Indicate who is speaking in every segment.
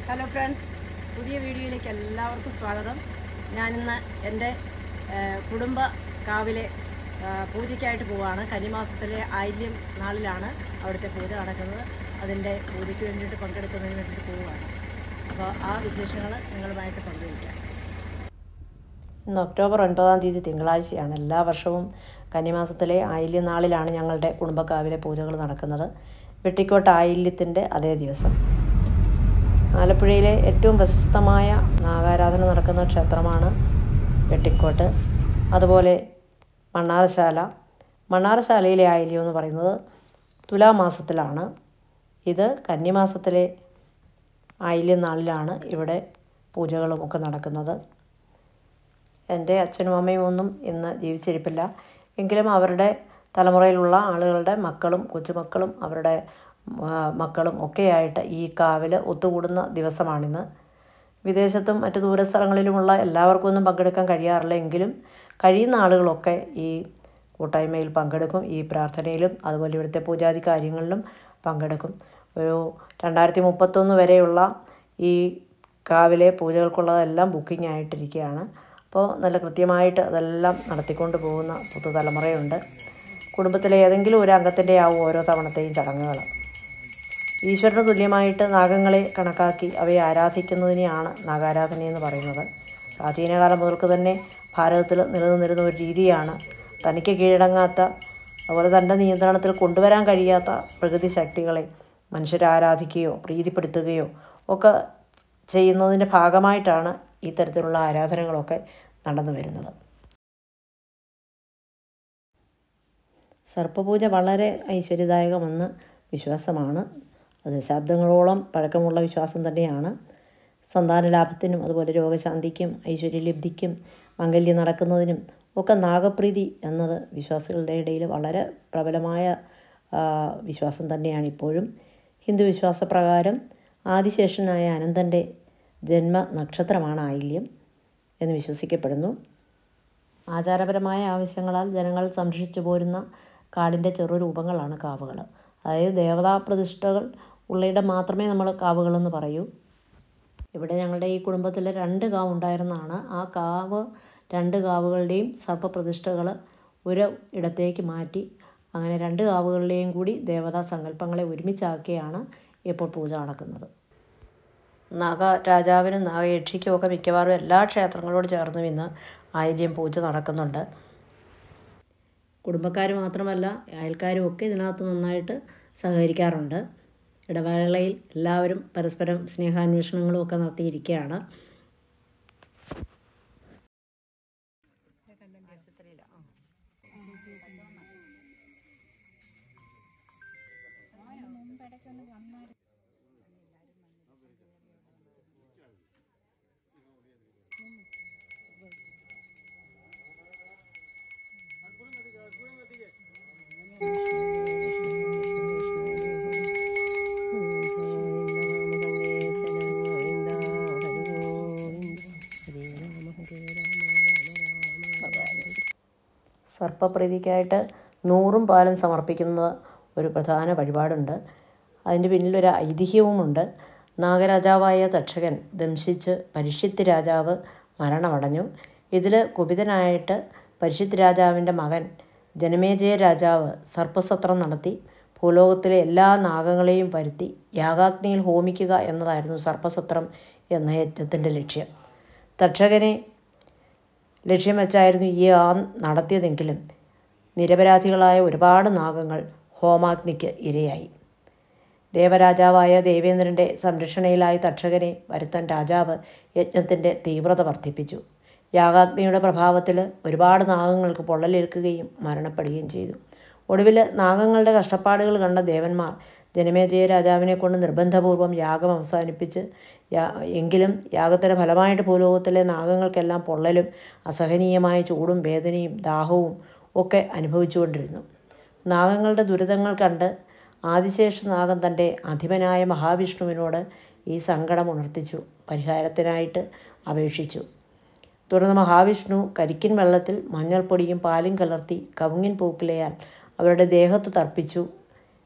Speaker 1: hello friends പുതിയ വീഡിയോയിലേക്ക് എല്ലാവർക്കും സ്വാഗതം ഞാനിന്ന് എൻ്റെ ആ, കുടുംബ കാവിലെ ആ, പൂജയ്ക്കായിട്ട് പോവുകയാണ് കന്നിമാസത്തിലെ ആയില്യം നാളിലാണ് അവിടുത്തെ പൂജ നടക്കുന്നത് അതിൻ്റെ പൂജയ്ക്ക് വേണ്ടിയിട്ട് പങ്കെടുക്കുന്നതിന് വേണ്ടിയിട്ട് പോവുകയാണ് അപ്പോൾ ആ വിശേഷങ്ങൾ നിങ്ങളുമായിട്ട് പങ്കുവയ്ക്കാം
Speaker 2: ഇന്ന് ഒക്ടോബർ ഒൻപതാം തീയതി തിങ്കളാഴ്ചയാണ് എല്ലാ വർഷവും കന്നിമാസത്തിലെ ആയില്യം നാളിലാണ് ഞങ്ങളുടെ കുടുംബക്കാവിലെ പൂജകൾ നടക്കുന്നത് വെട്ടിക്കോട്ട് ആയില്യത്തിൻ്റെ അതേ ദിവസം ആലപ്പുഴയിലെ ഏറ്റവും പ്രശസ്തമായ നാഗാരാധന നടക്കുന്ന ക്ഷേത്രമാണ് വെട്ടിക്കോട്ട് അതുപോലെ മണ്ണാറശാല മണ്ണാറശാലയിലെ ആയില്യം എന്ന് പറയുന്നത് തുലാമാസത്തിലാണ് ഇത് കന്നിമാസത്തിലെ ആയില്യം നാളിലാണ് ഇവിടെ പൂജകളും ഒക്കെ നടക്കുന്നത് എൻ്റെ അച്ഛനും അമ്മയും ഒന്നും ഇന്ന് ജീവിച്ചിരിപ്പില്ല എങ്കിലും അവരുടെ തലമുറയിലുള്ള ആളുകളുടെ മക്കളും കൊച്ചുമക്കളും അവരുടെ ആ, മക്കളും ഒക്കെയായിട്ട് ഈ കാവിൽ ഒത്തുകൂടുന്ന ദിവസമാണിന്ന് വിദേശത്തും മറ്റു ദൂരസ്ഥലങ്ങളിലുമുള്ള എല്ലാവർക്കും ഒന്നും പങ്കെടുക്കാൻ കഴിയാറില്ല എങ്കിലും കഴിയുന്ന ആളുകളൊക്കെ ഈ കൂട്ടായ്മയിൽ പങ്കെടുക്കും ഈ പ്രാർത്ഥനയിലും അതുപോലെ ഇവിടുത്തെ പൂജാതി കാര്യങ്ങളിലും പങ്കെടുക്കും ഒരു രണ്ടായിരത്തി മുപ്പത്തൊന്ന് വരെയുള്ള ഈ കാവിലെ പൂജകൾക്കുള്ളതെല്ലാം ബുക്കിംഗ് ആയിട്ടിരിക്കുകയാണ് അപ്പോൾ നല്ല കൃത്യമായിട്ട് അതെല്ലാം നടത്തിക്കൊണ്ട് പോകുന്ന പുതുതലമുറയുണ്ട് കുടുംബത്തിലെ ഏതെങ്കിലും ഒരു അംഗത്തിൻ്റെ ആവും ഓരോ തവണത്തെയും ചടങ്ങുകൾ ഈശ്വരന് തുല്യമായിട്ട് നാഗങ്ങളെ കണക്കാക്കി അവയെ ആരാധിക്കുന്നതിനെയാണ് നാഗാരാധന എന്ന് പറയുന്നത് പ്രാചീനകാലം മുതൽക്ക് തന്നെ ഭാരതത്തിൽ നിലനിന്നിരുന്ന ഒരു രീതിയാണ് തനിക്ക് കീഴടങ്ങാത്ത അതുപോലെ തൻ്റെ നിയന്ത്രണത്തിൽ കൊണ്ടുവരാൻ കഴിയാത്ത പ്രകൃതി ശക്തികളെ മനുഷ്യരെ ആരാധിക്കുകയോ പ്രീതിപ്പെടുത്തുകയോ ഒക്കെ ചെയ്യുന്നതിൻ്റെ ഭാഗമായിട്ടാണ് ഈ തരത്തിലുള്ള ആരാധനകളൊക്കെ നടന്നു വരുന്നത് സർപ്പപൂജ വളരെ ഐശ്വര്യദായകമെന്ന് വിശ്വാസമാണ് അത് ശബ്ദങ്ങളോളം പഴക്കമുള്ള വിശ്വാസം തന്നെയാണ് സന്താന ലാഭത്തിനും അതുപോലെ രോഗശാന്തിക്കും ഐശ്വര്യലബ്ധിക്കും മംഗല്യം നടക്കുന്നതിനും ഒക്കെ നാഗപ്രീതി എന്നത് വിശ്വാസികളുടെ ഇടയിൽ വളരെ പ്രബലമായ ആ, വിശ്വാസം തന്നെയാണ് ഇപ്പോഴും ഹിന്ദു വിശ്വാസപ്രകാരം ആദിശേഷനായ അനന്തൻ്റെ ജന്മ നക്ഷത്രമാണ് ആയില്യം എന്ന് വിശ്വസിക്കപ്പെടുന്നു ആചാരപരമായ ആവശ്യങ്ങളാൽ ജനങ്ങൾ സംരക്ഷിച്ചു പോരുന്ന കാടിൻ്റെ ചെറുരൂപങ്ങളാണ് കാവുകൾ അതായത് ദേവതാ പ്രതിഷ്ഠകൾ ഉള്ളയിടം മാത്രമേ നമ്മൾ കാവുകളെന്ന് പറയൂ ഇവിടെ ഞങ്ങളുടെ ഈ കുടുംബത്തിൽ രണ്ട് കാവ് ഉണ്ടായിരുന്നതാണ് ആ കാവ് രണ്ട് കാവുകളുടെയും സർപ്പപ്രതിഷ്ഠകൾ ഒരു ഇടത്തേക്ക് മാറ്റി അങ്ങനെ രണ്ട് കാവുകളിലെയും കൂടി ദേവതാ സങ്കല്പങ്ങളെ ഒരുമിച്ചാക്കിയാണ് ഇപ്പോൾ പൂജ നടക്കുന്നത് നാഗ രാജാവിനും നാഗയക്ഷിക്കും ഒക്കെ മിക്കവാറും എല്ലാ ക്ഷേത്രങ്ങളോട് ചേർന്നും ഇന്ന് ആയില്യം പൂജ നടക്കുന്നുണ്ട് കുടുംബക്കാർ മാത്രമല്ല അയൽക്കാരും ഒക്കെ ഇതിനകത്ത് നന്നായിട്ട് സഹകരിക്കാറുണ്ട് ഇടവേളയിൽ എല്ലാവരും പരസ്പരം സ്നേഹാന്വേഷണങ്ങളും ഒക്കെ നടത്തിയിരിക്കുകയാണ് സർപ്പപ്രീതിക്കായിട്ട് നൂറും പാലും സമർപ്പിക്കുന്ന ഒരു പ്രധാന വഴിപാടുണ്ട് അതിൻ്റെ പിന്നിലൊരു ഐതിഹ്യവുമുണ്ട് നാഗരാജാവായ തക്ഷകൻ ദംശിച്ച് പരിഷിത്ത് രാജാവ് മരണമടഞ്ഞു ഇതിൽ കുപിതനായിട്ട് പരിഷിത്ത് രാജാവിൻ്റെ മകൻ ജനമേജയ രാജാവ് സർപ്പസത്രം നടത്തി ഭൂലോകത്തിലെ എല്ലാ നാഗങ്ങളെയും വരുത്തി യാഗാഗ്നിയിൽ ഹോമിക്കുക എന്നതായിരുന്നു സർപ്പസത്രം എന്ന യജ്ഞത്തിൻ്റെ ലക്ഷ്യം തക്ഷകനെ ലക്ഷ്യം വെച്ചായിരുന്നു ഈ ആ നടത്തിയതെങ്കിലും നിരപരാധികളായ ഒരുപാട് നാഗങ്ങൾ ഹോമാഗ്നിക്ക് ഇരയായി ദേവരാജാവായ ദേവേന്ദ്രൻ്റെ സംരക്ഷണയിലായി തക്ഷകനെ വരുത്താൻ രാജാവ് യജ്ഞത്തിൻ്റെ തീവ്രത വർദ്ധിപ്പിച്ചു യാഗാഗ്നിയുടെ പ്രഭാവത്തിൽ ഒരുപാട് നാഗങ്ങൾക്ക് പൊള്ളലേൽക്കുകയും മരണപ്പെടുകയും ചെയ്തു ഒടുവിൽ നാഗങ്ങളുടെ കഷ്ടപ്പാടുകൾ കണ്ട ദേവന്മാർ ജനമേജയ രാജാവിനെ കൊണ്ട് നിർബന്ധപൂർവം യാഗം അവസാനിപ്പിച്ച് യാ എങ്കിലും യാഗത്തിൻ്റെ ഫലമായിട്ട് ഭൂലോകത്തിലെ നാഗങ്ങൾക്കെല്ലാം പൊള്ളലും അസഹനീയമായ ചൂടും വേദനയും ദാഹവും ഒക്കെ അനുഭവിച്ചുകൊണ്ടിരുന്നു നാഗങ്ങളുടെ ദുരിതങ്ങൾ കണ്ട് ആദിശേഷ നാഗം തൻ്റെ അധിപനായ മഹാവിഷ്ണുവിനോട് ഈ സങ്കടം ഉണർത്തിച്ചു പരിഹാരത്തിനായിട്ട് അപേക്ഷിച്ചു തുടർന്ന് മഹാവിഷ്ണു കരിക്കിൻ വെള്ളത്തിൽ മഞ്ഞൾപ്പൊടിയും പാലും കലർത്തി കവുങ്ങിൻ പൂക്കിലയാൽ അവരുടെ ദേഹത്ത് തർപ്പിച്ചു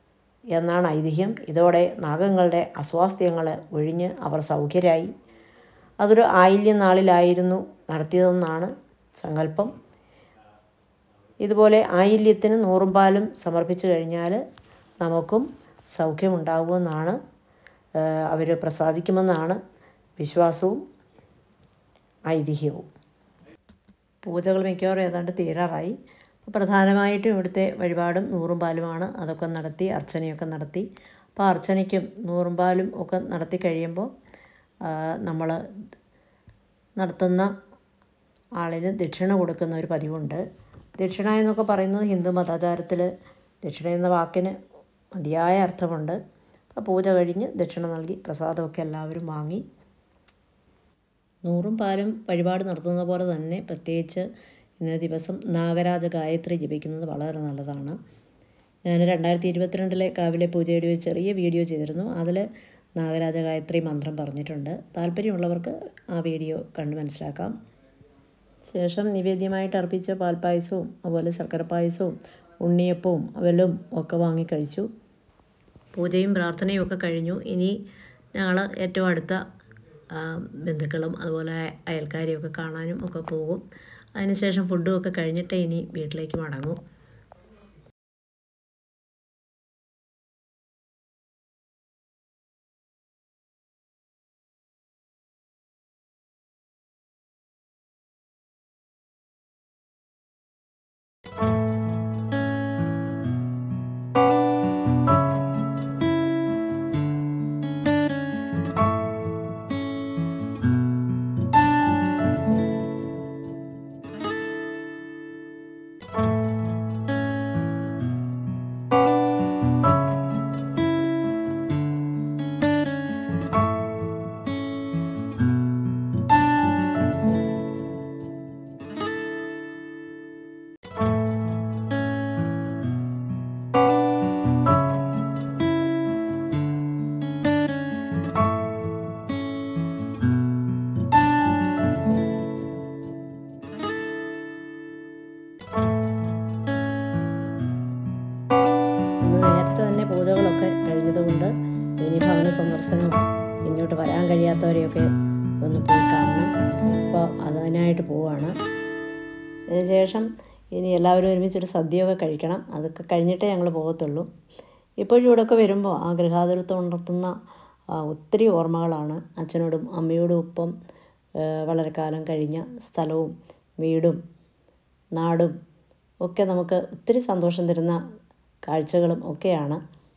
Speaker 2: എന്നാണ് ഐതിഹ്യം ഇതോടെ നാഗങ്ങളുടെ അസ്വാസ്ഥ്യങ്ങൾ ഒഴിഞ്ഞ് അവർ സൗഖ്യരായി അതൊരു ആയില്യം നാളിലായിരുന്നു നടത്തിയതെന്നാണ് സങ്കല്പം ഇതുപോലെ ആയില്യത്തിന് നൂറും പാലും സമർപ്പിച്ചു കഴിഞ്ഞാൽ നമുക്കും സൗഖ്യമുണ്ടാകുമെന്നാണ് അവർ പ്രസാദിക്കുമെന്നാണ് വിശ്വാസവും ഐതിഹ്യവും പൂജകൾ മിക്കവാറും ഏതാണ്ട് തീരാറായി അപ്പോൾ പ്രധാനമായിട്ടും ഇവിടുത്തെ വഴിപാടും നൂറും പാലുമാണ് അതൊക്കെ നടത്തി അർച്ചനയൊക്കെ നടത്തി അപ്പോൾ അർച്ചനയ്ക്കും നൂറും പാലും ഒക്കെ നടത്തി കഴിയുമ്പോൾ നമ്മൾ നടത്തുന്ന ആളിന് ദക്ഷിണ കൊടുക്കുന്ന ഒരു പതിവുണ്ട് ദക്ഷിണ എന്നൊക്കെ പറയുന്നത് ഹിന്ദു മതാചാരത്തിൽ ദക്ഷിണ എന്ന വാക്കിന് മതിയായ അർത്ഥമുണ്ട് അപ്പോൾ പൂജ കഴിഞ്ഞ് ദക്ഷിണ നൽകി പ്രസാദമൊക്കെ എല്ലാവരും വാങ്ങി നൂറും പാലും വഴിപാട് നടത്തുന്ന പോലെ തന്നെ പ്രത്യേകിച്ച് ഇന്നേ ദിവസം നാഗരാജ ഗായത്രി ജപിക്കുന്നത് വളരെ നല്ലതാണ് ഞാൻ രണ്ടായിരത്തി ഇരുപത്തിരണ്ടിലെ കാവിലെ പൂജയുടെ ഒരു ചെറിയ വീഡിയോ ചെയ്തിരുന്നു അതിൽ നാഗരാജ ഗായത്രി മന്ത്രം പറഞ്ഞിട്ടുണ്ട് താല്പര്യമുള്ളവർക്ക് ആ വീഡിയോ കണ്ട് മനസ്സിലാക്കാം ശേഷം നിവേദ്യമായിട്ട് അർപ്പിച്ച പാൽപ്പായസവും അതുപോലെ ശർക്കര പായസവും ഉണ്ണിയപ്പവും അവലും ഒക്കെ വാങ്ങി കഴിച്ചു പൂജയും പ്രാർത്ഥനയും ഒക്കെ കഴിഞ്ഞു ഇനി ഞങ്ങൾ ഏറ്റവും അടുത്ത ബന്ധുക്കളും അതുപോലെ അയൽക്കാരെയൊക്കെ കാണാനും ഒക്കെ പോകും അതിനുശേഷം ഫുഡും ഒക്കെ കഴിഞ്ഞിട്ടേ ഇനി വീട്ടിലേക്ക് മടങ്ങും ഇന്ന് നേരത്തെ തന്നെ പൂജകളൊക്കെ കഴിഞ്ഞതുകൊണ്ട് ഇനി ഭവന സന്ദർശനവും ഇങ്ങോട്ട് വരാൻ കഴിയാത്തവരെയൊക്കെ ഒന്ന് പോയി കാണണം അപ്പോൾ അതിനായിട്ട് പോവാണ് അതിനുശേഷം ഇനി എല്ലാവരും ഒരുമിച്ചൊരു സദ്യയൊക്കെ കഴിക്കണം അതൊക്കെ കഴിഞ്ഞിട്ടേ ഞങ്ങൾ പോകത്തുള്ളൂ ഇപ്പോഴും ഇവിടെയൊക്കെ വരുമ്പോൾ ആ ഗൃഹാതുരത്വം ഉണർത്തുന്ന ആ, ഒത്തിരി ഓർമ്മകളാണ് അച്ഛനോടും അമ്മയോടും ഒപ്പം ആ, വളരെ കാലം കഴിഞ്ഞ സ്ഥലവും വീടും നാടും ഒക്കെ നമുക്ക് ഒത്തിരി സന്തോഷം തരുന്ന കാഴ്ചകളും ഒക്കെയാണ്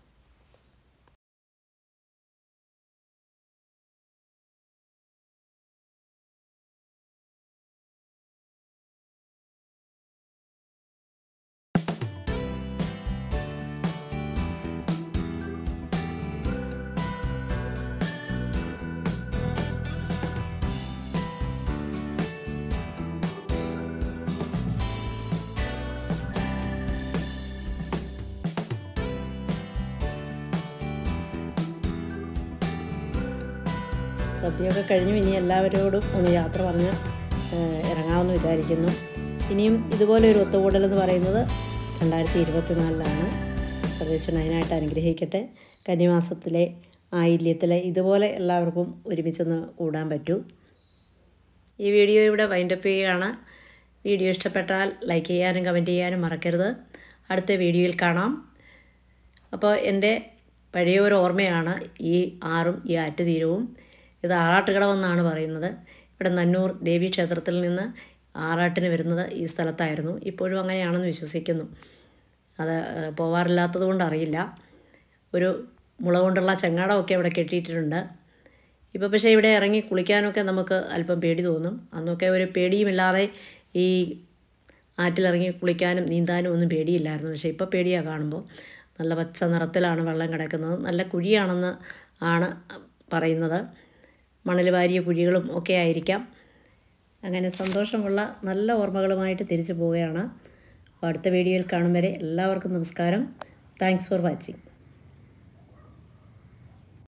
Speaker 2: സദ്യയൊക്കെ കഴിഞ്ഞു ഇനി എല്ലാവരോടും ഒന്ന് യാത്ര പറഞ്ഞ് ഏഹ്, ഇറങ്ങാമെന്ന് വിചാരിക്കുന്നു ഇനിയും ഇതുപോലെ ഒരു ഒത്തുകൂടൽ എന്ന് പറയുന്നത് രണ്ടായിരത്തി ഇരുപത്തിനാലിലാണ് സർവേശ്വരൻ അതിനായിട്ട് അനുഗ്രഹിക്കട്ടെ കന്നിമാസത്തിലെ ആയില്യത്തിലെ ഇതുപോലെ എല്ലാവർക്കും ഒരുമിച്ചൊന്ന് കൂടാൻ പറ്റൂ ഈ വീഡിയോ ഇവിടെ വൈൻഡപ്പ് ചെയ്യുകയാണ് വീഡിയോ ഇഷ്ടപ്പെട്ടാൽ ലൈക്ക് ചെയ്യാനും കമൻറ്റ് ചെയ്യാനും മറക്കരുത് അടുത്ത വീഡിയോയിൽ കാണാം അപ്പോൾ എൻ്റെ പഴയ ഒരു ഓർമ്മയാണ് ഈ ആറും ഈ ആറ്റുതീരവും ഇത് ആറാട്ടുകടവെന്നാണ് പറയുന്നത് ഇവിടെ നന്നൂർ ദേവി ക്ഷേത്രത്തിൽ നിന്ന് ആറാട്ടിന് വരുന്നത് ഈ സ്ഥലത്തായിരുന്നു ഇപ്പോഴും അങ്ങനെയാണെന്ന് വിശ്വസിക്കുന്നു അത് ഏഹ്, പോവാറില്ലാത്തത് കൊണ്ട് അറിയില്ല ഒരു മുള കൊണ്ടുള്ള ചങ്ങാടമൊക്കെ ഇവിടെ കെട്ടിയിട്ടുണ്ട് ഇപ്പോൾ പക്ഷേ ഇവിടെ ഇറങ്ങി കുളിക്കാനൊക്കെ നമുക്ക് അല്പം പേടി തോന്നും അന്നൊക്കെ ഒരു പേടിയുമില്ലാതെ ഈ ആറ്റിലിറങ്ങി കുളിക്കാനും നീന്താനും ഒന്നും പേടിയില്ലായിരുന്നു പക്ഷേ ഇപ്പോൾ പേടിയാണ് കാണുമ്പോൾ നല്ല പച്ച നിറത്തിലാണ് വെള്ളം കിടക്കുന്നത് നല്ല കുഴിയാണെന്ന് ആണ് പറയുന്നത് മണൽ വാരിയ കുഴികളും ഒക്കെ ആയിരിക്കാം അങ്ങനെ സന്തോഷമുള്ള നല്ല ഓർമ്മകളുമായിട്ട് തിരിച്ചു പോവുകയാണ് അപ്പോൾ അടുത്ത വീഡിയോയിൽ കാണും വരെ എല്ലാവർക്കും നമസ്കാരം താങ്ക്സ് ഫോർ വാച്ചിങ്